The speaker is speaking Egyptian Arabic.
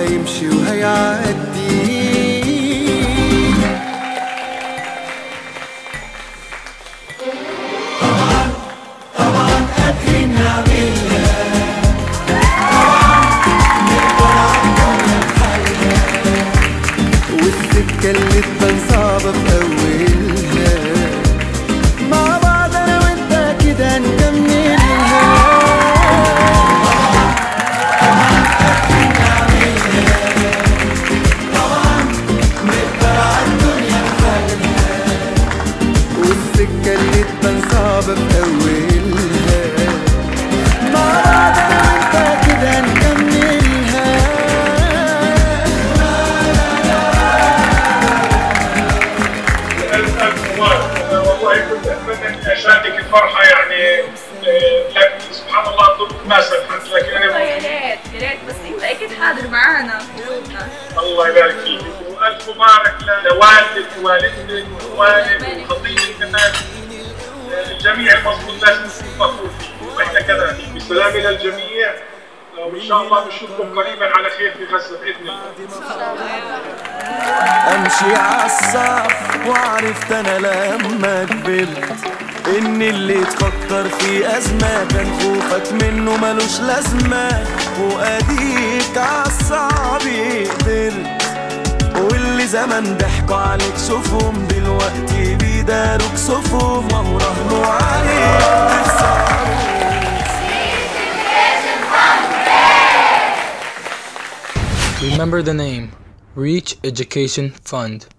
هيمشي وهيعدي والسكة اللي تبان صعبة في أولها مع بعض أنا وأنت كده نكملها والسكة اللي تبان صعبة في أولها مع بعض أنا وأنت كده نكملها ألف ألف مبارك والله كنت أتمنى إني أشاركك الفرحة يعني آه، لكن سبحان الله الظروف ما سمحت لكن والله يا أنا ريت يا ريت بس انت اكيد حاضر معانا الله يبارك فيك وألف مبارك لوالدك ووالدتك ووالد وخطيبك كمان آه، الجميع المفروض لازم يكون فخور فيك وإحنا كذلك بالسلام إلى الجميع آه، وإن شاء الله نشوفكم قريبا على خير في غزة بإذن الله امشي عالصعب وعرفت انا لما كبرت ان اللي تفكر في ازمه كان خوفك منه ملوش لازمه واديك عالصعب قدرت واللي زمان ضحكوا عليك شوفهم دلوقتي بيداروك صفهم وراهنوا عليك تخسر Remember the name Reach Education Fund.